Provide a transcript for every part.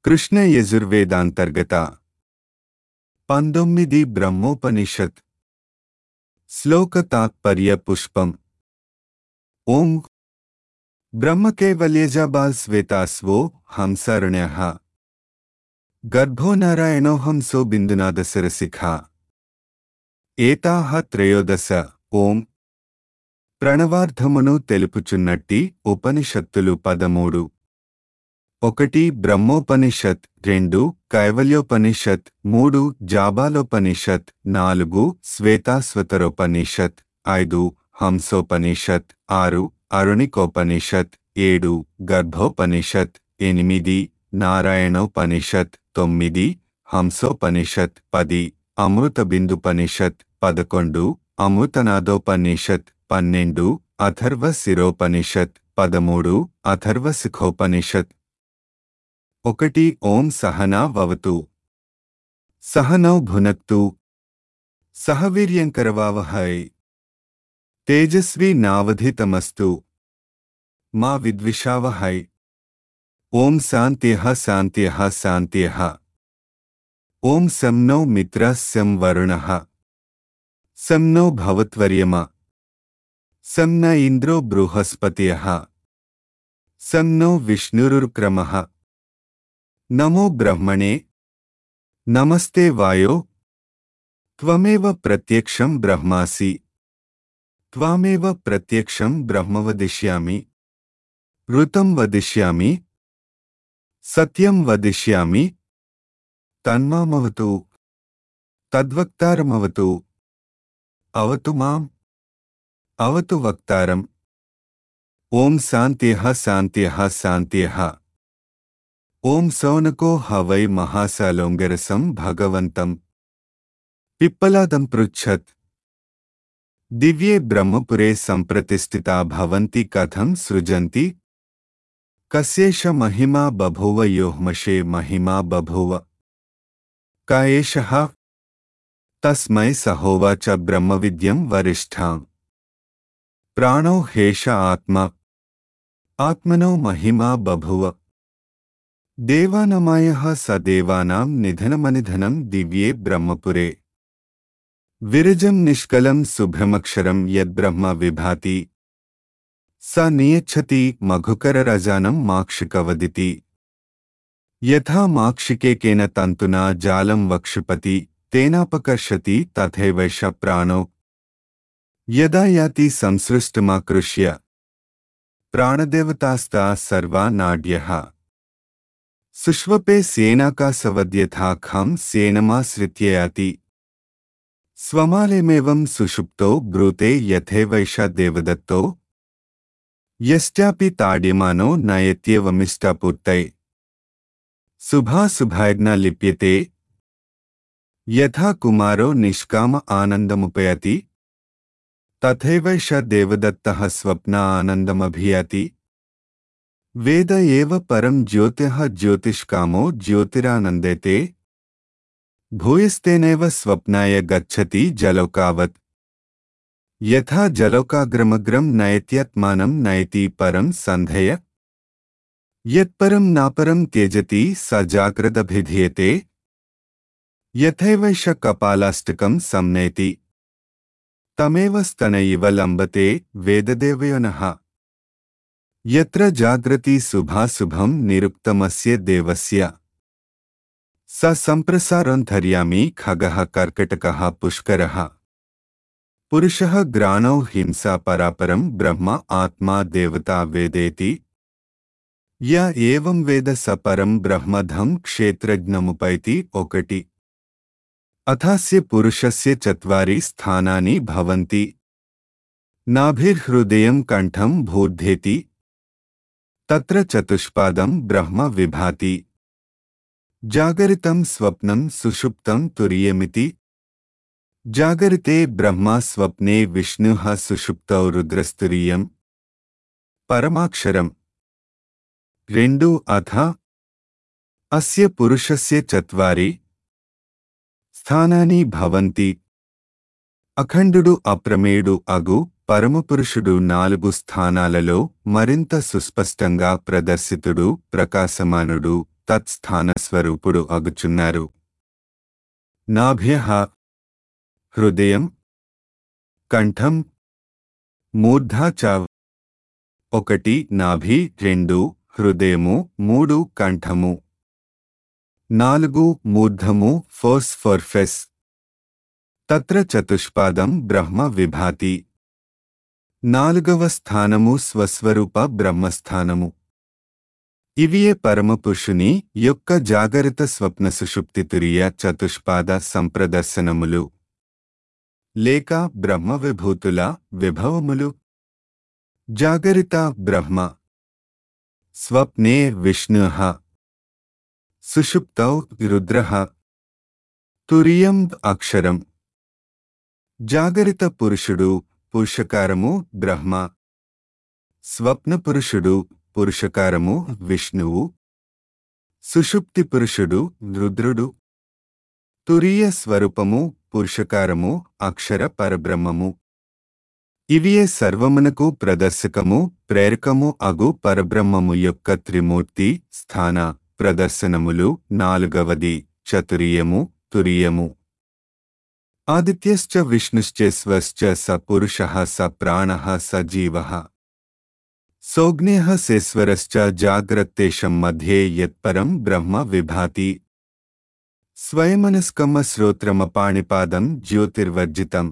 కృష్ణ యజుర్వేదాంతర్గత పంతొమ్మిది బ్రహ్మోపనిషత్ శ్లోక తాత్పర్య పుష్పం ఓం బ్రహ్మకేవల్యజాబాల్ శ్వేతాస్వో హంసరణ్య గర్భో నారాయణోహంసో బిందునాదశరశిఖా ఏతాహ త్రయోదశ ఓం ప్రణవార్థమును తెలుపుచున్నట్టి ఉపనిషత్తులు పదమూడు ఒకటి బ్రహ్మోపనిషత్ రెండు కైవల్యోపనిషత్ మూడు జాబాలోపనిషత్ నాలుగు శ్వేతాశ్వతరోపనిషత్ ఐదు హంసోపనిషత్ ఆరు అరుణికోపనిషత్ ఏడు గర్భోపనిషత్ ఎనిమిది నారాయణోపనిషత్ తొమ్మిది హంసోపనిషత్ పది అమృతబిందుపనిషత్ పదకొండు అమృతనాదోపనిషత్ పన్నెండు అథర్వ శిరోపనిషత్ పదమూడు అథర్వ శిఖోపనిషత్ ఒకటి ఓం సహనా వవతు సహనౌ భునక్తు సహవీర్యంకరవావహై తేజస్వి నావధితమస్తు మా విద్విషావహై ఓం శాంత్యః శాంత్యః శాంత్యః ఓం శం నో మిత్రः శం వరుణः శం నో భవత్వర్యమ శం న ఇంద్రో బృహస్పతియః శం నో విష్ణురుక్రమः నమో బ్రహ్మణే నమస్తే వాయో త్వమేవ ప్రత్యక్షం బ్రహ్మాసి త్వామేవ ప్రత్యక్షం బ్రహ్మ వదిష్యామి ఋతం వదిష్యామి సత్యం వదిష్యామి తన్మామవతు తద్వక్తారమవతు అవతు మాం అవతు వక్తారం ఓం శాంత్యః శాంత్యః శాంత్యః ఓం సౌనకో హవై మహాశాలోంగరసం భగవంతం పిప్పలాదం పృచ్ఛత్ దివ్యే బ్రహ్మపురే సంప్రతిష్ఠితా భవంతి కథం సృజంతి కస్యేష మహిమా బభూవ యోహ్మషే మహిమా బభూవ క ఏషః తస్మై సహోవాచ బ్రహ్మవిద్యం వరిష్ఠాం ప్రాణో హేష ఆత్మ ఆత్మనో మహిమా బభువ దేవానమాయ స దేవానాం నిధనమనిధనం దివ్యే బ్రహ్మపురే విరజం నిష్కలం శుభ్రమక్షరం యద్బ్రహ్మ విభాతి స నియచ్చతి మఘుకరరజానం మాక్షికవదితి యథా మాక్షికేకేన తంతునా జాలం వక్షుపతి తేనాపకర్షతి తథైవైష ప్రాణో యదా యాతి సంసృష్టమాకృష్య ప్రాణదేవతాస్తా సర్వా నాడ్యః సుష్వపే సేనాకాసవద్యథా ఖం సేనమాశ్రిత్యయాతి స్వమాలేమేవం సుషుప్తో బ్రూతే యథేవైష దేవదత్తో యశ్చాపి తాడ్యమానో నయత్యేవమిష్టాపూర్తై శుభాశుభాజ్ఞ లిప్యతే యథా కుమారో నిష్కామ ఆనందముపయతి తథైవైష దేవదత్తః స్వప్న ఆనందమభియాతి వేద ఏవ పరం జ్యోతిః జ్యోతిష్కామో జ్యోతిరానందేతే భూయస్తేనైవ స్వప్నాయ గచ్చతి జలౌకావత్ యథా జలౌకాగ్రమగ్రం నయత్యాత్మానం నయతి పరం సంధయ యత్పరం నాపరం త్యజతి స జాగ్రదభిధీయతే యథైవైష కపాలాష్టకం సంనయతి తమేవ స్తన ఇవ లంబతే వేదదేవయోనః యత్ర జాగ్రతి శుభాశుభం నిరుక్తమస్య దేవస్య స సంప్రసారం ధర్యామి ఖగః కర్కటకः పుష్కరः పురుషः గ్రాణౌ హింసా పరాపరం బ్రహ్మ ఆత్మా దేవతా వేదేతి య ఏవం వేద స పరం బ్రహ్మధం క్షేత్రజ్ఞముపైతి ఒకటి అథాస్య పురుషస్య చత్వారి స్థానాని భవంతి నాభిర్హృదయం కంఠం భూర్ధేతి తత్ర చతుష్పాదం బ్రహ్మ విభాతి జాగరితం స్వప్నం సుషుప్తం తురియమితి జాగరితే బ్రహ్మ స్వప్నే విష్ణు సుషుప్తౌ రుద్రస్తురియం పరమాక్షరం రెండు అథ అస్య పురుషస్య చత్వారి స్థానాని భవంతి అఖండుడు అప్రమేయుడు అగు పరమపురుషుడు నాలుగు స్థానాలలో మరింత సుస్పష్టంగా ప్రదర్శితుడు ప్రకాశమానుడు తత్స్థానస్వరూపుడు అగుచున్నారు నాభ్య హృదయం కంఠం మూర్ధా చ ఒకటి నాభి రెండు హృదయము మూడు కంఠము నాలుగు మూర్ధము ఫోర్స్ ఫోర్ఫెస్ తత్ర చతుష్పాదం బ్రహ్మ విభాతి నాలుగవ స్థానము స్వస్వరూప బ్రహ్మస్థానము ఇవియే పరమపురుషుని యొక్క జాగరిత స్వప్న సుషుప్తి తురియ చతుష్పాద సంప్రదర్శనములు లేక బ్రహ్మ విభూతుల విభవములు జాగరిత బ్రహ్మ స్వప్నే విష్ణు సుషుప్తౌ రుద్ర తురియం అక్షరం జాగరిత పురుషుడు పురుషకారము బ్రహ్మ స్వప్న పురుషుడు పురుషకారము విష్ణువు సుషుప్తి పురుషుడు రుద్రుడు తురీయ స్వరూపము పురుషకారము అక్షర పరబ్రహ్మము ఇవియే సర్వమునకు ప్రదర్శకము ప్రేరకము అగు పరబ్రహ్మము యొక్క త్రిమూర్తి స్థాన ప్రదర్శనములు నాలుగవది చతురియము తురియము ఆదిత్యశ్చ విష్ణుశ్చేశ్వశ్చ స పురుష స ప్రాణ స జీవ సోగ్నేహ సేశ్వరశ్చ జాగ్రత్తేషం మధ్యే యత్పరం బ్రహ్మ విభాతి స్వయమనస్కమ శ్రోత్రమపాణిపాదం జ్యోతిర్వర్జితం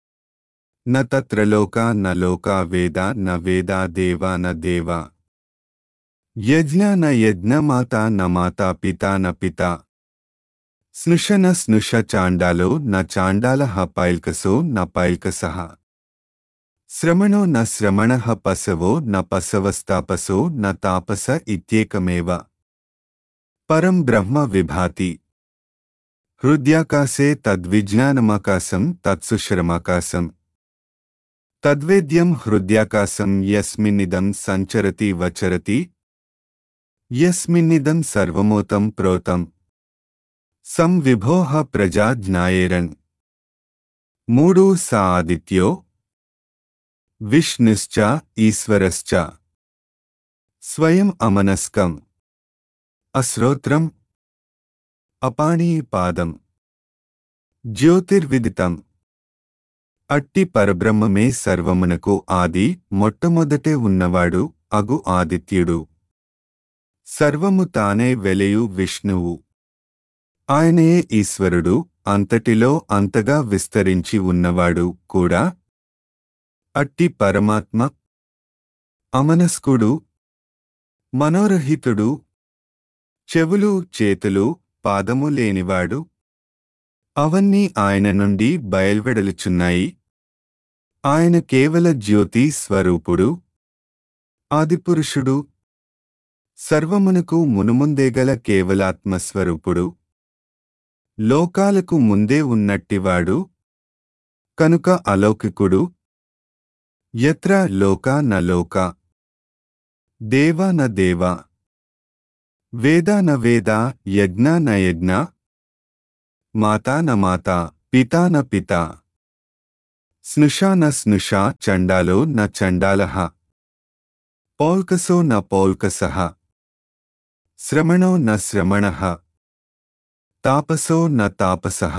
న తత్ర లోకా న లోకా వేద న వేదా దేవా న దేవా యజ్ఞ న యజ్ఞమాత న మాతా పితా న పితా స్నుష న స్నుష చాండాలో న చాండాల పైల్కసో న పైల్కస శ్రమణో న శ్రమణ పసవో న పసవస్తాపసో న తాపస ఇత్యేకమేవ పరం బ్రహ్మ విభాతి హృద్యాకాశే తద్విజ్ఞానమాకాశం తత్సుశ్రమాకాశం తద్వేద్యం హృద్యాకాశం యస్మిన్నిదం సంచరతి వచరతి యస్మిన్నిదం సర్వమోతం ప్రోతం సం విభోః ప్రజా జ్ఞాయేరన్ మూడు స ఆదిత్యో విష్ణుశ్చ ఈశ్వరశ్చ స్వయం అమనస్కం అశ్రోత్రం అపాణీపాదం జ్యోతిర్విదితం అట్టి పరబ్రహ్మమే సర్వమునకు ఆది మొట్టమొదటే ఉన్నవాడు అగు ఆదిత్యుడు సర్వము తానే వెలయు విష్ణువు ఆయనే ఈశ్వరుడు అంతటిలో అంతగా విస్తరించి ఉన్నవాడు కూడా అట్టి పరమాత్మ అమనస్కుడు మనోరహితుడు చెవులు చేతులు పాదము లేనివాడు అవన్నీ ఆయన నుండి బయల్వెడలుచున్నాయి ఆయన కేవల జ్యోతి స్వరూపుడు ఆదిపురుషుడు సర్వమునకు మునుముందేగల కేవలాత్మస్వరూపుడు లోకాలకు ముందే ఉన్నట్టివాడు కనుక అలౌకికుడు యత్ర లోకా న లోక దేవా న దేవా వేదా న వేద యజ్ఞ న యజ్ఞ మాతా న మాతా పితా న పితా స్నుషా న స్నుషా చండాలో న చండాలః పౌల్కసో న పౌల్కసః శ్రమణో న శ్రమణః తాపసో న తాపసః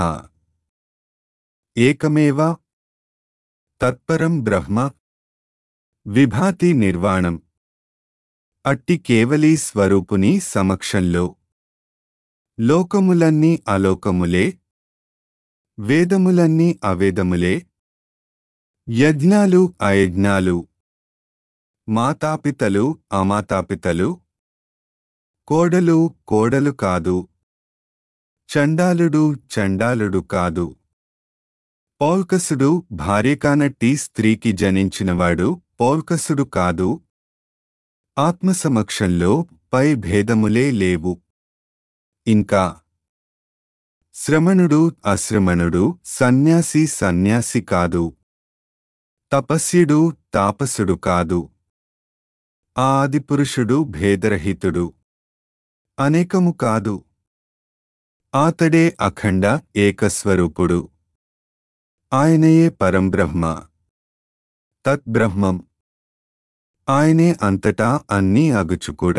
ఏకమేవ తత్పరం బ్రహ్మ విభాతి నిర్వాణం అట్టి కేవలీ స్వరూపుని సమక్షంలో లోకములన్నీ అలోకములే వేదములన్నీ అవేదములే యజ్ఞాలు అయజ్ఞాలు మాతాపితలు అమాతాపితలు కోడలు కోడలు కాదు చండాలుడు చండాలుడు కాదు పౌల్కసుడు భార్య కానట్టి స్త్రీకి జనించినవాడు పౌల్కసుడు కాదు ఆత్మసమక్షంలో పై భేదములే లేవు ఇంకా శ్రమణుడు అశ్రమణుడు సన్యాసి సన్యాసి కాదు తపస్యుడు తాపసుడు కాదు ఆ ఆదిపురుషుడు భేదరహితుడు అనేకము కాదు ఆతడే అఖండ ఏకస్వరూపుడు ఆయనయే పరంబ్రహ్మ తద్బ్రహ్మం ఆయనే అంతటా అన్నీ అగుచు కూడా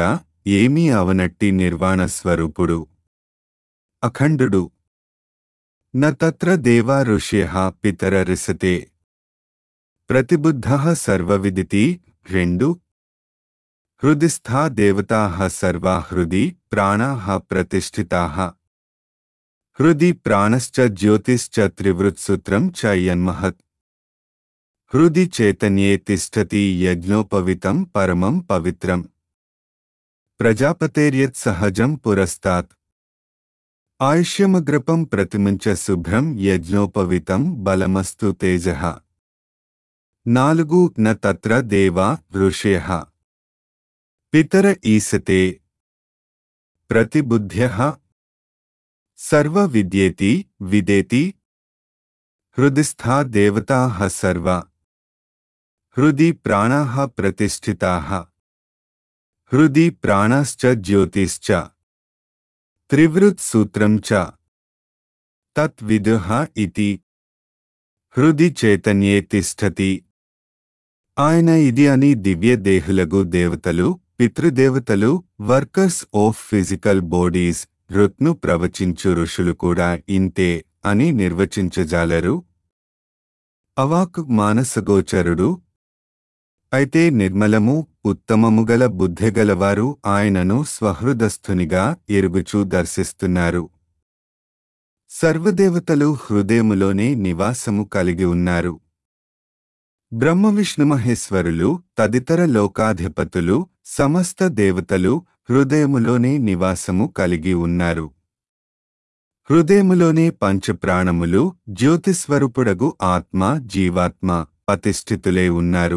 ఏమీ అవనట్టి నిర్వాణ స్వరూపుడు అఖండుడు న తత్ర దేవా ఋష్య పితర రిసతే ప్రతిబుద్ధ సర్వవిదితి రెండు హృదిస్థా దేవతా సర్వా హృది ప్రాణా ప్రతిష్ఠితా హృది ప్రాణశ్చ జ్యోతిశ్చ త్రివృత్సూత్రం చ యన్మహత్ హృది చైతన్యే తిష్టతి యజ్ఞోపవితం పరమం పవిత్రం ప్రజాపతేర్యత్ సహజం పురస్తాత్ ఆయుష్యమగ్రపం ప్రతిముంచ శుభ్రం యజ్ఞోపవితం బలమస్తు తేజ నాలుగు న తత్ర దేవా ఋషయ పితర ఈసతే ప్రతిబుద్ధ్య సర్వ విద్యేతి విదేతి హృదిస్థా దేవతా సర్వ హృది ప్రాణా ప్రతిష్ఠితా హృది ప్రాణశ్చ జ్యోతిశ్చ త్రివృత్ సూత్రం చ తత్విదుః ఇతి హృది చైతన్యే తిష్టతి ఆయన ఇది అని దివ్య దేహులగు దేవతలు పితృదేవతలు వర్కర్స్ ఆఫ్ ఫిజికల్ బాడీస్ రుత్ను ప్రవచించు ఋషులు కూడా ఇంతే అని నిర్వచించజాలరు అవాక్ మానసగోచరుడు అయితే నిర్మలము ఉత్తమముగల బుద్ధిగలవారు ఆయనను స్వహృదస్థునిగా ఎరుగుచూ దర్శిస్తున్నారు సర్వదేవతలు హృదయములోనే నివాసము కలిగి ఉన్నారు బ్రహ్మ విష్ణుమహేశ్వరులు తదితర లోకాధిపతులు సమస్త దేవతలు హృదయములోనే నివాసము కలిగి ఉన్నారు హృదయములోనే పంచప్రాణములు జ్యోతిస్వరూపుడగు ఆత్మ జీవాత్మ ప్రతిష్ఠితులే ఉన్నారు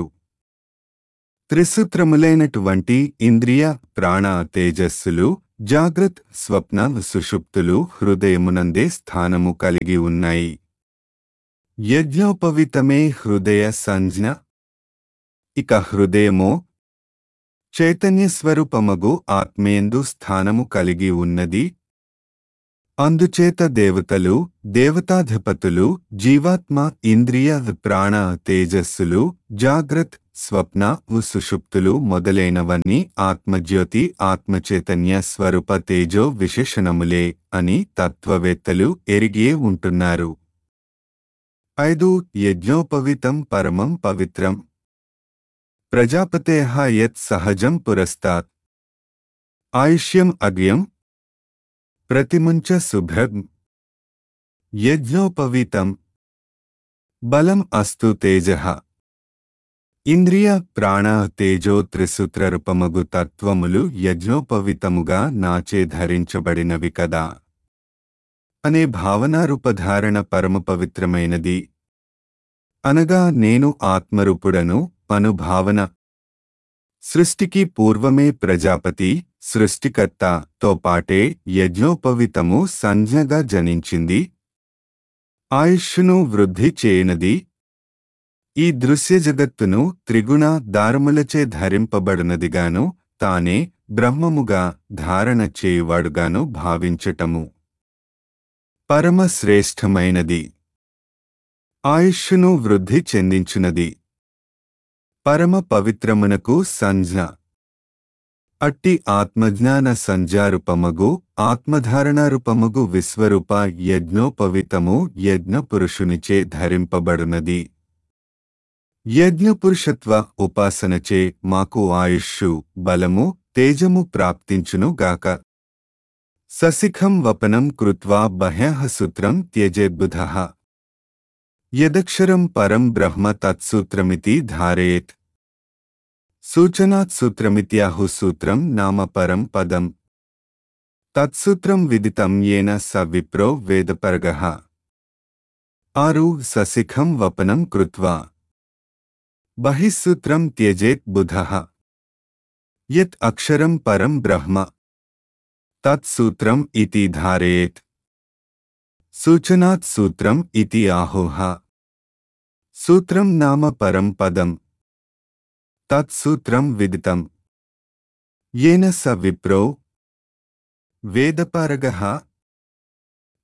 త్రిసూత్రములైనటువంటి ఇంద్రియ ప్రాణ తేజస్సులు జాగ్రత్ స్వప్న సుషుప్తులు హృదయమునందే స్థానము కలిగి ఉన్నాయి యజ్ఞోపవితమే హృదయ సంజ్ఞ ఇక హృదయమో చైతన్యస్వరూపమగు ఆత్మేందు స్థానము కలిగి ఉన్నది అందుచేత దేవతలు దేవతాధిపతులు జీవాత్మ ఇంద్రియ ప్రాణ తేజస్సులు జాగ్రత్ స్వప్న సుషుప్తులు మొదలైనవన్నీ ఆత్మజ్యోతి ఆత్మచైతన్య స్వరూప తేజో విశేషణములే అని తత్వవేత్తలు ఎరిగే ఉంటున్నారు ఐదు యజ్ఞోపవితం పరమం పవిత్రం ప్రజాపతే యత్ సహజం పురస్తాత్ ఆయుష్యం అగ్యం ప్రతిముంచ శుభ్రం యజ్ఞోపవీతం బలం అస్తు తేజ ఇంద్రియ ప్రాణ తేజో త్రిసూత్రరూపమగు తత్వములు యజ్ఞోపవితముగా నాచే ధరించబడినవి కదా అనే భావనారూపధారణ పరమ పవిత్రమైనది అనగా నేను ఆత్మరూపుడను అను భావన సృష్టికి పూర్వమే ప్రజాపతి సృష్టికర్త తో పాటే యజ్ఞోపవితము సంజ్ఞగా జనించింది ఆయుష్ను వృద్ధి చేయనది ఈ దృశ్య జగత్తును త్రిగుణ దారములచే ధరింపబడినదిగాను తానే బ్రహ్మముగా ధారణ చేయువాడుగాను భావించటము పరమశ్రేష్టమైనది ఆయుష్ను వృద్ధి చెందించునది పరమ పవిత్రమునకు సంజ్ఞ అట్టి ఆత్మజ్ఞాన సంజారూపమగు ఆత్మధారణారూపమగు విశ్వరూప యజ్ఞోపవితము యజ్ఞ పురుషునిచే ధరింపబడునది యజ్ఞపురుషత్వ ఉపాసనచే మాకు ఆయుష్షు బలము తేజము ప్రాప్తించును గాక సశిఖం వపనం కృత్వా బహ్యః సూత్రం త్యజేద్బుధః యదక్షరం పరం బ్రహ్మ తత్సూత్రమితి ధారయేత్ సూచనాత్ సూత్రమిత్యాహు సూత్రం నామ పరం పదం తత్సూత్రం విదితం ఏన స విప్రో వేదపరగః ఆరు సశిఖం వపనం కృత్వా బహిస్సూత్రం త్యజేత్ బుధః యత్ అక్షరం పరం బ్రహ్మ తత్సూత్రం ఇతి ధారయేత్ సూచనాత్ సూత్రం ఇతి ఆహోహ సూత్రం నామ పరం పదం తత్సూత్రం విదితం येन स విప్రో వేదపారగః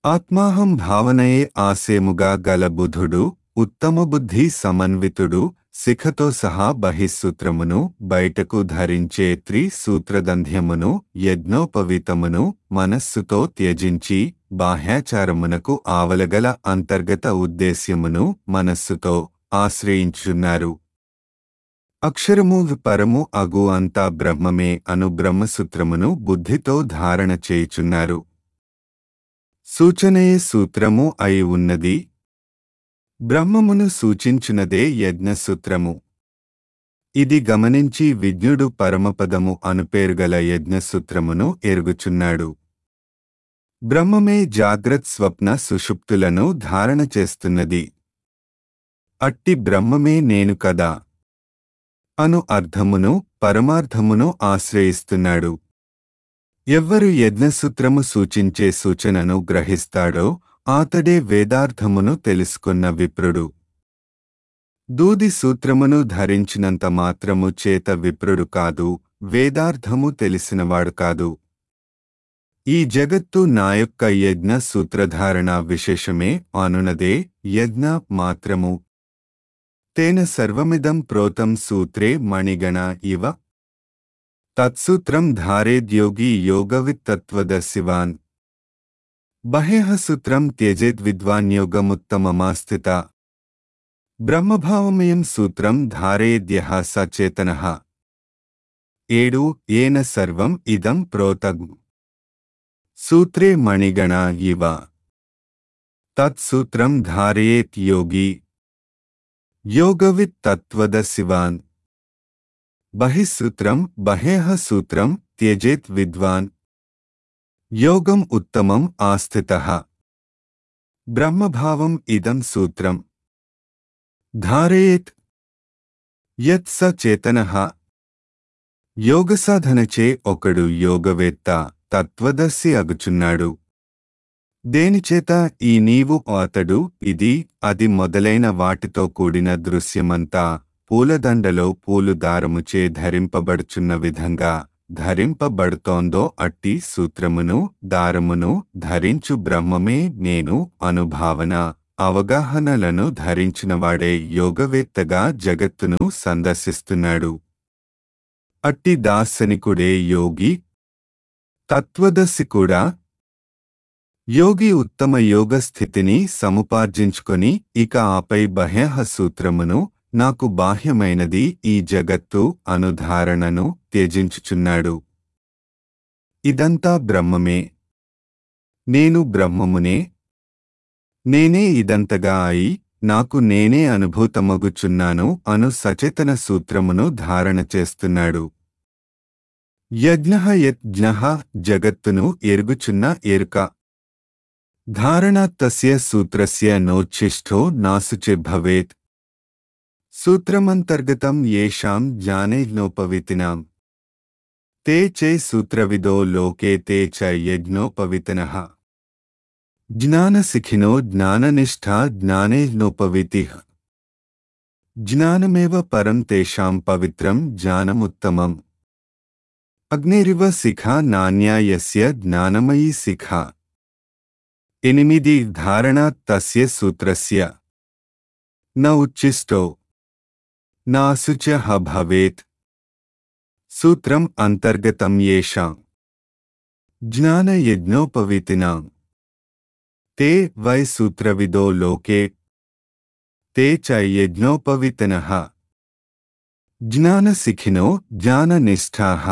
ఆత్మాహం భావనయే ఆసేముగా గల బుధుడు ఉత్తమ బుద్ధి సమన్వితుడు శిఖతో సహా బహిస్సూత్రమును బయటకు ధరించే త్రిసూత్రదంధ్యమును యజ్ఞోపవీతమును మనస్సుతో త్యజించి బాహ్యాచారమునకు ఆవలగల అంతర్గత ఉద్దేశ్యమును మనస్సుతో ఆశ్రయించున్నారు అక్షరము పరము అగు అంతా బ్రహ్మమే అను బ్రహ్మసూత్రమును బుద్ధితో ధారణ చేయుచున్నారు సూచనయే సూత్రము అయి ఉన్నది బ్రహ్మమును సూచించునదే యజ్ఞసూత్రము ఇది గమనించి విజ్ఞుడు పరమపదము అనుపేరుగల యజ్ఞసూత్రమును ఎరుగుచున్నాడు బ్రహ్మమే జాగ్రత్ స్వప్న సుషుప్తులను ధారణ చేస్తున్నది అట్టి బ్రహ్మమే నేను కదా అను అర్థమును పరమార్థమును ఆశ్రయిస్తున్నాడు ఎవ్వరు యజ్ఞసూత్రము సూచించే సూచనను గ్రహిస్తాడో ఆతడే వేదార్థమును తెలుసుకున్న విప్రుడు దూది సూత్రమును ధరించినంత మాత్రము చేత విప్రుడు కాదు వేదార్థము తెలిసినవాడు కాదు ఈ జగత్తు నా యొక్క యజ్ఞ సూత్రధారణ విశేషమే అనునదే యజ్ఞ మాత్రము తేన సర్వమిదం ప్రోతం సూత్రే మణిగణ ఇవ తత్సూత్రం ధారేద్యోగి యోగవిత్తత్వదశివాన్ బహేహ సూత్రం త్యజేద్విద్వాన్యోగముత్తమమాస్థిత బ్రహ్మభావమయం సూత్రం ధారేద్యః సచేతనః ఏడు ఏన సర్వం ఇదం ప్రోతగ్ సూత్రే మణిగణ ఇవ తత్సూత్రం ధారయేత్ యోగి యోగవిత్ తత్వద శివాన్ బహిస్సూత్రం బహేహ సూత్రం త్యజేత్ విద్వాన్ యోగం ఉత్తమం ఆస్థితః బ్రహ్మభావం ఇదం సూత్రం ధారయేత్ యత్ స చేతనః యోగసాధనచే ఒకడు యోగవేత్త తత్వదర్శి అగుచున్నాడు దేనిచేత ఈ నీవు అతడు ఇది అది మొదలైన వాటితో కూడిన దృశ్యమంతా పూలదండలో పూలు దారముచే ధరింపబడుచున్న విధంగా ధరింపబడుతోందో అట్టి సూత్రమును దారమును ధరించు బ్రహ్మమే నేను అనుభావన అవగాహనలను ధరించినవాడే యోగవేత్తగా జగత్తును సందర్శిస్తున్నాడు అట్టి దార్శనికుడే యోగి తత్వదర్శి కూడా యోగి ఉత్తమ యోగ స్థితిని సముపార్జించుకొని ఇక ఆపై బహ్యహ సూత్రమును నాకు బాహ్యమైనది ఈ జగత్తు అనుధారణను త్యజించుచున్నాడు ఇదంతా బ్రహ్మమే నేను బ్రహ్మమునే నేనే ఇదంతగా అయి నాకు నేనే అనుభూతమగుచున్నాను అను సచేతన సూత్రమును ధారణ చేస్తున్నాడు యజ్ఞ యజ్ఞ జగత్తును ఎరుగుచున్న ఎరుక ధారణా తస్య సూత్రస్య నోచ్ఛిష్టో నాసుచి భవేత్ సూత్రమంతర్గతం యేషాం జ్ఞానైజ్ఞోపవితినాం తే చై సూత్రవిదో లోకే తే చ యజ్ఞోపవితనః జ్ఞానసిఖినో జ్ఞాననిష్ఠా జ్ఞానైజ్ఞోపవితి జ్ఞానమేవ పరం తేషాం పవిత్రం జ్ఞానముత్తమం అగ్నిరివ శిఖ నాణ్యా యస్య జ్ఞానమయీ శిఖ ఎనిమిది ధారణ తస్య సూత్రస్య న ఉచ్చిష్టో నాశుచ భవేత్ సూత్రం అంతర్గతం యేషాం జ్ఞానయజ్ఞోపవీతినాం తే వై సూత్రవిదో లోకే తే చ యజ్ఞోపవితనః జ్ఞానసిఖినో జ్ఞాననిష్ఠాః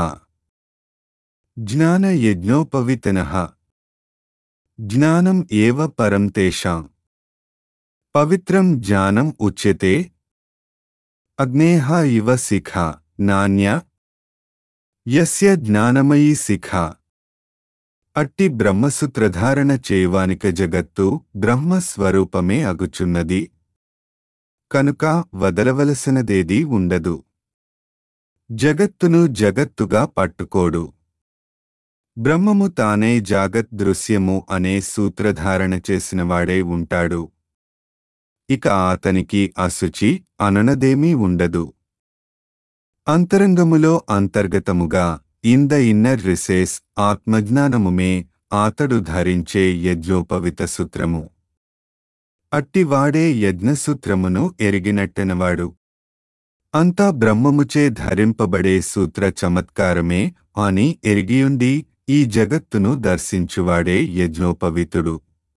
జ్ఞానయజ్ఞోపవితనః జ్ఞానం ఏవ పరం తేషాం పవిత్రం జ్ఞానం ఉచ్యతే అగ్నేహ ఇవ శిఖ నాణ్య యస్య జ్ఞానమయీ శిఖ అట్టి బ్రహ్మసూత్రధారణ చేయువానిక జగత్తు బ్రహ్మస్వరూపమే అగుచున్నది కనుక వదలవలసినదేదీ ఉండదు జగత్తును జగత్తుగా పట్టుకోడు బ్రహ్మము తానే జాగత్ దృశ్యము అనే సూత్రధారణ చేసినవాడే ఉంటాడు ఇక అతనికి అశుచి అననదేమీ ఉండదు అంతరంగములో అంతర్గతముగా ఇన్ ద ఇన్నర్ రిసేస్ ఆత్మజ్ఞానముమే ఆతడు ధరించే యజ్ఞోపవిత సూత్రము అట్టివాడే యజ్ఞసూత్రమును ఎరిగినట్టెనవాడు అంతా బ్రహ్మముచే ధరింపబడే సూత్ర చమత్కారమే అని ఎరిగియుండి ఈ జగత్తును దర్శించువాడే యజ్ఞోపవితుడు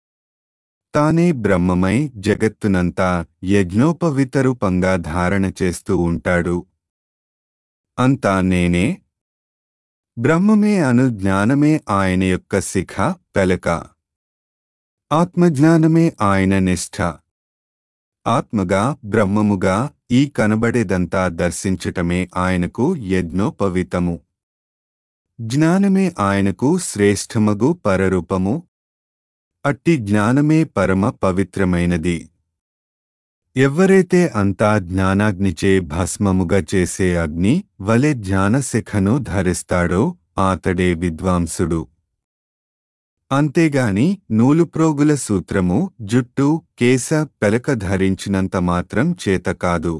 తానే బ్రహ్మమై జగత్తునంతా యజ్ఞోపవితరూపంగా ధారణ చేస్తూ ఉంటాడు అంతా నేనే బ్రహ్మమే అను జ్ఞానమే ఆయన యొక్క శిఖ పెలక ఆత్మజ్ఞానమే ఆయన నిష్ఠ ఆత్మగా బ్రహ్మముగా ఈ కనబడేదంతా దర్శించటమే ఆయనకు యజ్ఞోపవితము జ్ఞానమే ఆయనకు శ్రేష్టమగు పరరూపము అట్టి జ్ఞానమే పరమ పవిత్రమైనది ఎవ్వరైతే అంతా జ్ఞానాగ్నిచే భస్మముగా చేసే అగ్ని వలె జ్ఞానశిఖను ధరిస్తాడో ఆతడే విద్వాంసుడు అంతేగాని నూలుప్రోగుల సూత్రము జుట్టు కేశ పెలక ధరించినంత మాత్రం చేత కాదు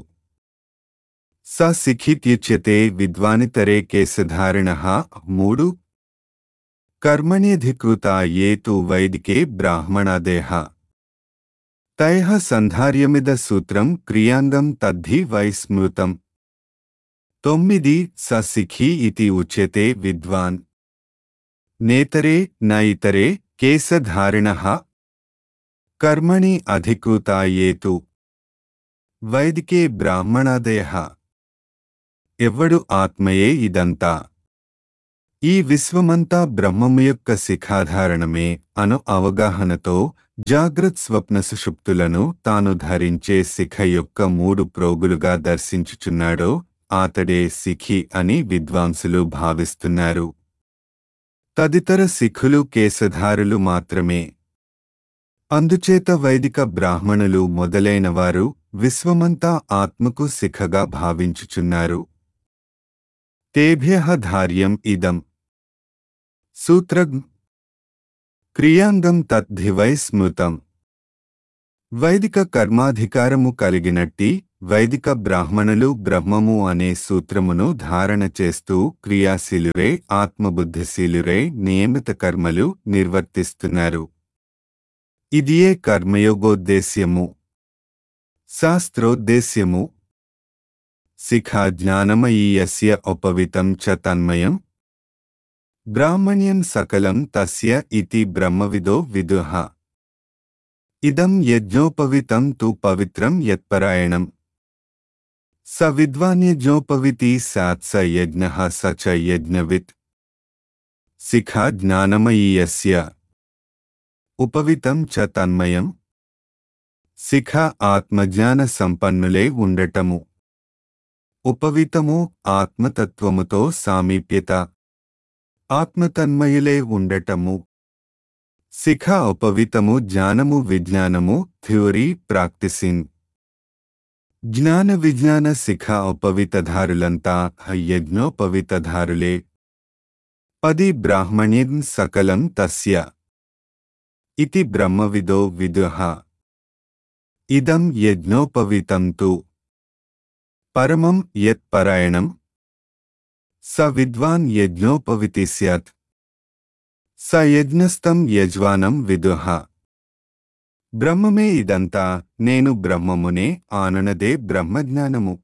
స సిఖిత్యుచ్యతే విద్వానితరే కేశధారిణ మూడు కర్మణ్యధికృత ఏ తు వైదికే బ్రాహ్మణాదేహ తైః సంధార్యమిద సూత్రం క్రియాంగం తద్ధి వై స్మృతం తొమ్మిది స సిఖి ఇతి ఉచ్యతే విద్వాన్ నేతరే న ఇతరే కేశధారిణ కర్మణి అధికృత ఏతు వైదికే బ్రాహ్మణాదయ ఎవ్వడు ఆత్మయే ఇదంతా ఈ విశ్వమంతా బ్రహ్మము యొక్క శిఖాధారణమే అను అవగాహనతో జాగ్రత్ స్వప్న సుషుప్తులను తాను ధరించే శిఖ యొక్క మూడు ప్రోగులుగా దర్శించుచున్నాడో ఆతడే సిఖి అని విద్వాంసులు భావిస్తున్నారు తదితర సిఖులు కేశధారులు మాత్రమే అందుచేత వైదిక బ్రాహ్మణులు మొదలైనవారు విశ్వమంతా ఆత్మకు శిఖగా భావించుచున్నారు తేభ్య ధార్యం ఇదం సూత్రగ్ క్రియాంగం తద్ధివై స్మృతం వైదిక కర్మాధికారము కలిగినట్టి వైదిక బ్రాహ్మణులు బ్రహ్మము అనే సూత్రమును ధారణ చేస్తూ క్రియాశీలురే ఆత్మబుద్ధిశీలురే నియమిత కర్మలు నిర్వర్తిస్తున్నారు ఇదియే కర్మయోగోద్దేశ్యము శాస్త్రోద్దేశ్యము శిఖా జ్ఞానమయీయస్య ఉపవితం చ తన్మయం బ్రాహ్మణ్యం సకలం తస్య ఇతి బ్రహ్మవిదో విదుహ ఇదం యజ్ఞోపవితం తు పవిత్రం యత్పరాయణం స విద్వాన్యజ్ఞోపవితి సాత్ స యజ్ఞ స చ యజ్ఞవిత్ శిఖా జ్ఞానమయీయస్య ఉపవితం చ తన్మయం శిఖ ఆత్మజ్ఞాన సంపన్నులే ఉండటము ఉపవితము ఆత్మతత్వముతో సామీప్యత ఆత్మతన్మయులే ఉండటము శిఖ ఉపవితము జ్ఞానము విజ్ఞానము థియోరీ ప్రాక్టీసింగ్ జ్ఞాన విజ్ఞాన శిఖ ఉపవితధారులంతా యజ్ఞోపవితధారులే పది బ్రాహ్మణ్యం సకలం తస్య ఇతి బ్రహ్మవిదో విదుహ ఇదం యజ్ఞోపవితం తు పరమం యత్పరాయణం స విద్వాన్ యజ్ఞోపవితి స్యాత్ స యజ్ఞస్థం యజ్వానం విదుహ బ్రహ్మమే ఇదంతా నేను బ్రహ్మమునే ఆననదే బ్రహ్మజ్ఞానము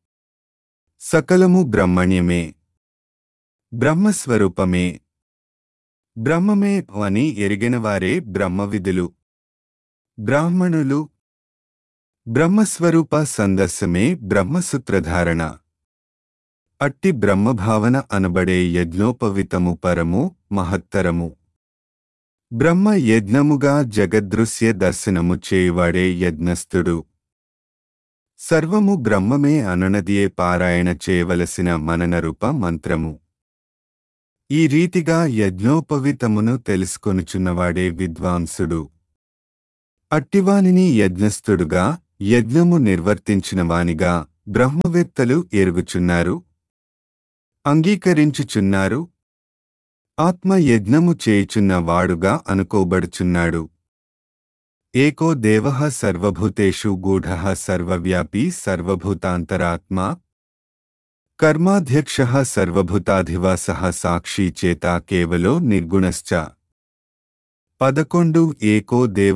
సకలము బ్రహ్మణ్యమే బ్రహ్మస్వరూపమే బ్రహ్మమే అని ఎరిగినవారే బ్రహ్మవిధులు బ్రాహ్మణులు బ్రహ్మస్వరూప సందర్శమే బ్రహ్మసూత్రధారణ అట్టి బ్రహ్మభావన అనబడే యజ్ఞోపవితము పరము మహత్తరము బ్రహ్మ యజ్ఞముగా జగదృశ్య దర్శనము చేయువాడే యజ్ఞస్థుడు సర్వము బ్రహ్మమే అననదియే పారాయణ చేయవలసిన మననరూప మంత్రము ఈ రీతిగా యజ్ఞోపవితమును తెలుసుకొనుచున్నవాడే విద్వాంసుడు అట్టివానిని యజ్ఞస్థుడుగా యజ్ఞము నిర్వర్తించినవానిగా బ్రహ్మవేత్తలు ఎరుగుచున్నారు అంగీకరించుచున్నారు ఆత్మ యజ్ఞము చేయుచున్న వాడుగా అనుకోబడుచున్నాడు ఏకో దేవ సర్వభూతేషు గూఢ సర్వవ్యాపీ సర్వభూతాంతరాత్మా కర్మాధ్యక్ష సర్వభూతాధివాస సాక్షి చేత కేవలో నిర్గుణశ్చ పదకొండు ఏకో దేవ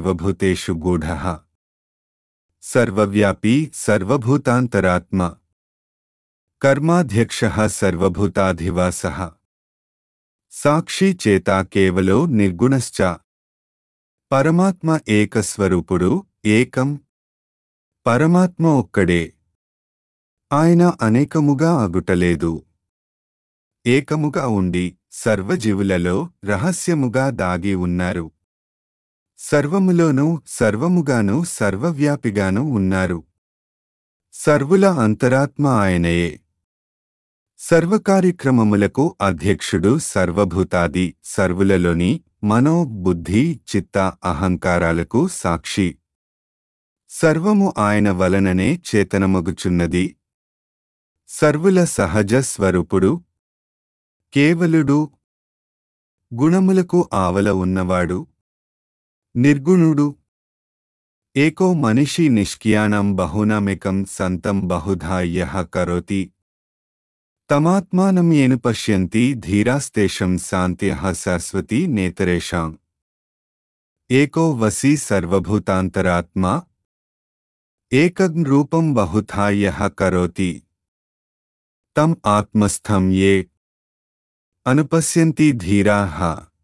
సర్వభూతేషు గూఢ సర్వవ్యాపీ సర్వభూతాంతరాత్మ కర్మాధ్యక్ష సర్వభూతాధివాస సాక్షి చేత కేవలో నిర్గుణశ్చ పరమాత్మ ఏకస్వరూపుడు ఏకం పరమాత్మ ఒక్కడే ఆయన అనేకముగా అగుటలేదు ఏకముగా ఉండి సర్వజీవులలో రహస్యముగా దాగి ఉన్నారు సర్వములోనూ సర్వముగాను సర్వవ్యాపిగాను ఉన్నారు సర్వుల అంతరాత్మ ఆయనయే సర్వకార్యక్రమములకు అధ్యక్షుడు సర్వభూతాది సర్వులలోని మనో బుద్ధి చిత్త అహంకారాలకు సాక్షి సర్వము ఆయన వలననే చేతనమగుచున్నది సర్వుల సహజ స్వరూపుడు కేవలుడు గుణములకు ఆవల ఉన్నవాడు నిర్గుణుడు ఏకో మనిషి నిష్కియానం బహునామికం సంతం బహుధా యః కరోతి తమాత్మానం ఏను పశ్యంతి ధీరాస్తేషం శాంత్యః శాశ్వతి నేతరేషాం ఏకో వసి సర్వభూతాంతరాత్మా ఏకం రూపం బహుధా యః కరోతి తం ఆత్మస్థం ఏ అనుపశ్యంతి ధీరాః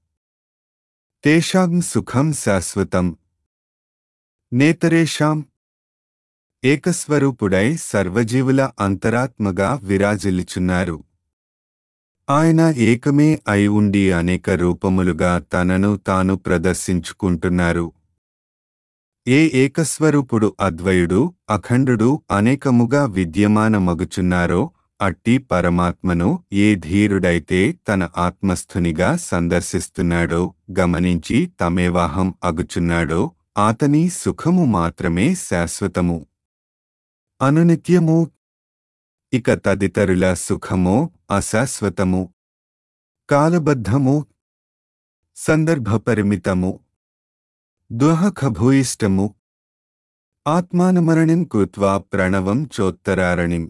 తేషాం సుఖం శాశ్వతం నేతరేషాం ఏకస్వరూపుడై సర్వజీవుల అంతరాత్మగా విరాజిల్లుచున్నారు ఆయన ఏకమే అయి ఉండి అనేక రూపములుగా తనను తాను ప్రదర్శించుకుంటున్నారు ఏ ఏకస్వరూపుడు అద్వయుడు అఖండుడు అనేకముగా విద్యమానమగుచున్నారో అట్టి పరమాత్మను ఏ ధీరుడైతే తన ఆత్మస్థునిగా సందర్శిస్తున్నాడో గమనించి తమేవాహం అగుచున్నాడో ఆతని సుఖము మాత్రమే శాశ్వతము అనునిత్యము ఇక తదితరుల సుఖమో అశాశ్వతము కాలబద్ధము సందర్భపరిమితము దుహఖభూయిష్టము ఆత్మానమరణిం కృత్వా ప్రణవం చోత్తరారణిం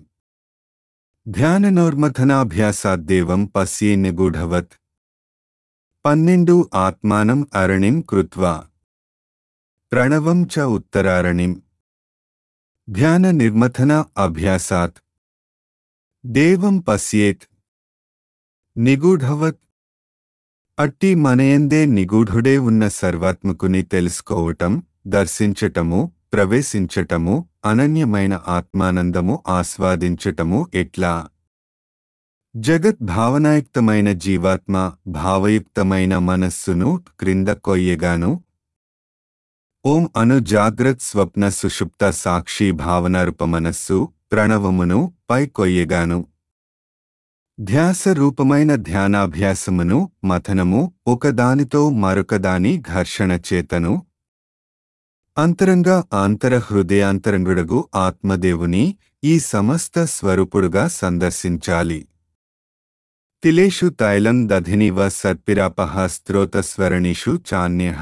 ధ్యాననోర్మథనాభ్యాసాద్దేవం పశ్యే నిగూఢవత్ పన్నెండు ఆత్మానం అరణిం కృత్వా ప్రణవం చ ఉత్తరారణిం ధ్యాన నిర్మథన అభ్యాసాత్ దేవం పశ్యేత్ నిగూఢవత్ అట్టి మనయందే నిగూఢుడే ఉన్న సర్వాత్మకుని తెలుసుకోవటం దర్శించటము ప్రవేశించటము అనన్యమైన ఆత్మానందము ఆస్వాదించటము ఎట్లా జగత్ భావనాయుక్తమైన జీవాత్మ భావయుక్తమైన మనస్సును క్రింద కొయ్యగాను ఓం అను జాగ్రత్ స్వప్న సుషుప్త సాక్షి భావనారూప మనస్సు ప్రణవమును పై కొయ్యగాను ధ్యాస రూపమైన ధ్యానాభ్యాసమును మథనము ఒకదానితో మరొకదాని ఘర్షణ చేతను అంతరంగా ఆంతర హృదయాంతరంగుడగు ఆత్మదేవుని ఈ సమస్త స్వరూపుడుగా సందర్శించాలి తిలేషు తైలం దధినివ సత్పిరాపః స్త్రోతస్వరణిషు చాన్యః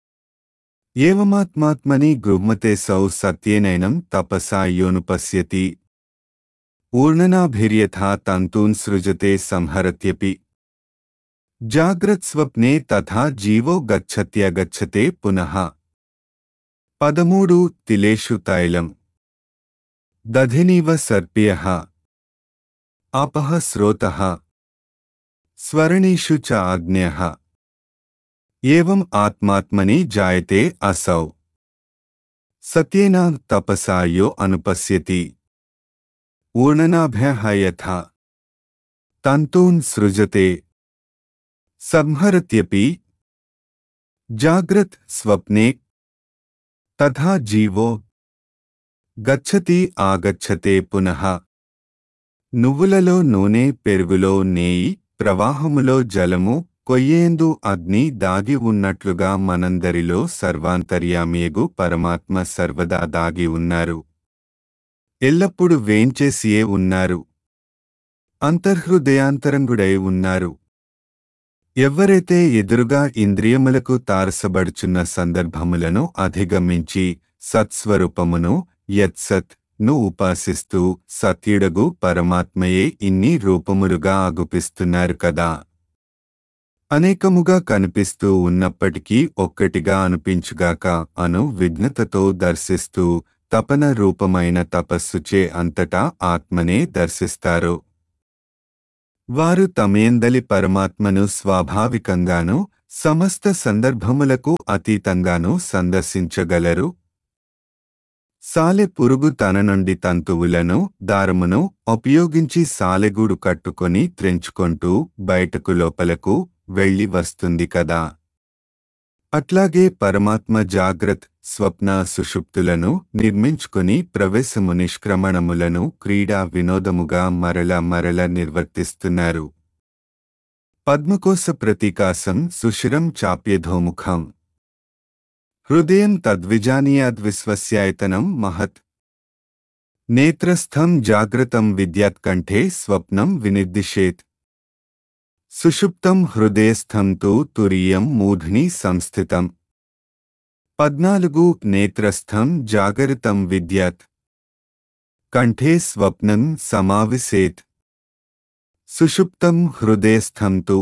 ఏవమాత్మాత్మని గృహ్మతే సౌ సత్యేనైనం తపసా యోనుపశ్యతి ఊర్ణనాభిర్యథా తంతూన్ సృజతే సంహరత్యపి జాగ్రత్స్వప్నే తథా జీవో గచ్చత్యగచ్చతే పునః పదమూడు తిలేషు తైలం దధినివ సర్ప్యః ఆపః స్రోతః స్వరణీషు చ ఆజ్ఞః ఏవం ఆత్మాత్మని జాయతే అసౌ సత్యేన తపసా యో అనుపశ్యతి ఊర్ణనాభ్యః యథా తంతూన్ సృజతే సంహరత్యపి జాగ్రత్ స్వప్నే తథా జీవో గచ్చతి ఆగచ్చతే పునః నువ్వులలో నూనె పెరుగులో నేయి ప్రవాహములో జలము కొయ్యేందు అగ్ని దాగి ఉన్నట్లుగా మనందరిలో సర్వాంతర్యామియగు పరమాత్మ సర్వదా దాగి ఉన్నారు ఎల్లప్పుడు వేంచేసియే ఉన్నారు అంతర్హృదయాంతరంగుడై ఉన్నారు ఎవ్వరైతే ఎదురుగా ఇంద్రియములకు తారసబడుచున్న సందర్భములను అధిగమించి సత్స్వరూపమును యత్సత్ ను ఉపాసిస్తూ సత్యుడగు పరమాత్మయే ఇన్ని రూపములుగా ఆగుపిస్తున్నారు కదా అనేకముగా కనిపిస్తూ ఉన్నప్పటికీ ఒక్కటిగా అనిపించుగాక అను విఘ్నతతో దర్శిస్తూ తపన రూపమైన తపస్సుచే అంతటా ఆత్మనే దర్శిస్తారు వారు తమేందలి పరమాత్మను స్వాభావికంగానూ సమస్త సందర్భములకు అతీతంగానూ సందర్శించగలరు సాలె పురుగు తన నుండి తంతువులను దారమును ఉపయోగించి సాలెగూడు కట్టుకొని త్రెంచుకొంటూ బయటకు లోపలకు వెళ్ళి వస్తుంది కదా అట్లాగే పరమాత్మ జాగ్రత్ స్వప్న సుషుప్తులను నిర్మించుకుని ప్రవేశము నిష్క్రమణములను క్రీడా వినోదముగా మరల మరల నిర్వర్తిస్తున్నారు పద్మకోశ ప్రతీకాసం సుశిరం చాప్యధోముఖం హృదయం తద్విజానీయాద్విశ్వస్యాయతనం మహత్ నేత్రస్థం జాగ్రత్తం విద్యాత్కంఠే స్వప్నం వినిర్దిశేత్ సుషుప్తం హృదయస్థం తు తురీయం మూఢ్ని సంస్థితం పద్నాలుగు నేత్రస్థం జాగరితం విద్యాత్ కంఠే స్వప్నం సమావిశేత్ సుషుప్తం హృదయస్థం తు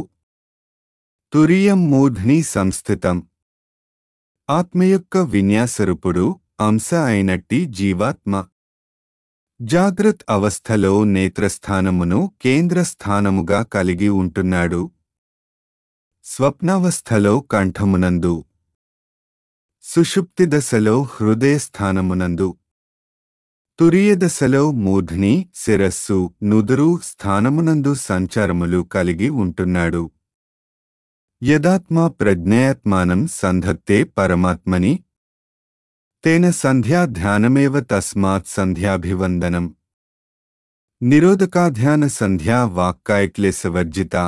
తురీయం మూఢ్ని సంస్థితం ఆత్మ యొక్క విన్యాసరూపుడు అంశ అయినట్టి జీవాత్మ జాగ్రత్ అవస్థలో నేత్రస్థానమును కేంద్రస్థానముగా కలిగి ఉంటున్నాడు స్వప్నావస్థలో కంఠమునందు సుషుప్తి దశలో హృదయస్థానమునందు తురియ దశలో మూఢ్ని శిరస్సు నుదురు స్థానమునందు సంచారములు కలిగి ఉంటున్నాడు యదాత్మా ప్రజ్ఞయాత్మానం సంధత్తే పరమాత్మని తేన సంధ్యాధ్యానమేవ తస్మాత్ సంధ్యాభివందనం నిరోధకాధ్యాన సంధ్యా వాక్కాయక్లేశవర్జిత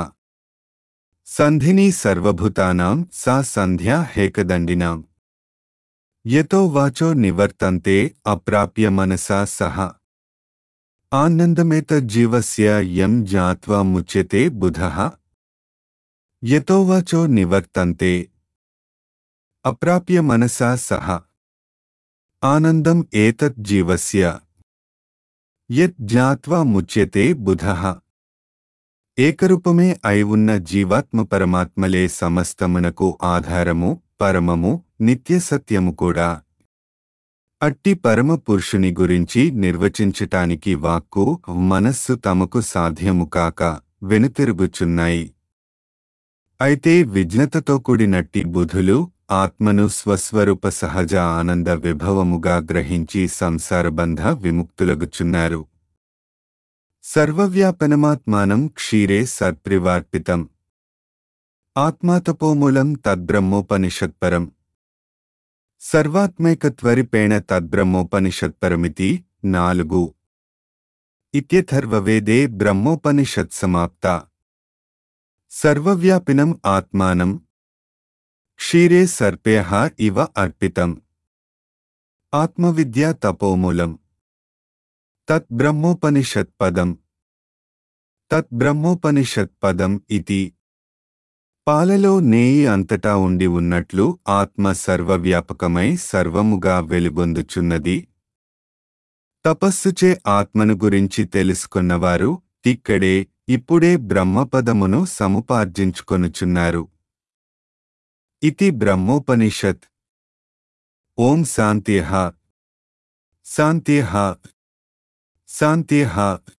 సంధిని సర్వభూతానాం సా సంధ్యా హేకదండినాం యతో వాచో నివర్తంతే అప్రాప్య మనసా సహ ఆనందమేతజ్జీవస్య యం జ్ఞాత్వా ముచ్యతే బుధః యతో వాచో నివర్తంతే అప్రాప్య మనసా సహ ఆనందం ఏతత్ జీవస్య యత్ జ్ఞాత్వా ముచ్యతే బుధః ఏకరూపమే అయి ఉన్న జీవాత్మ పరమాత్మలే సమస్తమునకు ఆధారము పరమము నిత్య సత్యము కూడా అట్టి పరమ పురుషుని గురించి నిర్వచించటానికి వాక్కు మనస్సు తమకు సాధ్యము కాక వెనుతిరుగుచున్నాయి అయితే విజ్ఞతతో కూడినట్టి బుధులు ఆత్మను స్వస్వరూప సహజ ఆనంద విభవముగా గ్రహించి సంసారబంధ విముక్తులగుచున్నారు సర్వవ్యాపనమాత్మానం క్షీరే సత్ప్రివార్పితం ఆత్మాతపోమూలం తద్బ్రహ్మోపనిషత్పరం సర్వాత్మైకత్వరిపేణ తద్బ్రహ్మోపనిషత్పరమితి నాలుగు ఇత్యథర్వవేదే బ్రహ్మోపనిషత్సమాప్త సర్వవ్యాపినం ఆత్మానం క్షీరే సర్పేహ ఇవ అర్పితం ఆత్మవిద్యా తపోమూలం తత్ బ్రహ్మోపనిషత్పదం తత్ బ్రహ్మోపనిషత్పదం ఇతి పాలలో నేయి అంతటా ఉండి ఉన్నట్లు ఆత్మ సర్వవ్యాపకమై సర్వముగా వెలుగొందుచున్నది తపస్సుచే ఆత్మను గురించి తెలుసుకున్నవారు ఇక్కడే ఇప్పుడే బ్రహ్మపదమును సముపార్జించుకొనుచున్నారు ఇతి బ్రహ్మోపనిషత్ ఓం శాంత్యః శాంత్యః శాంత్యః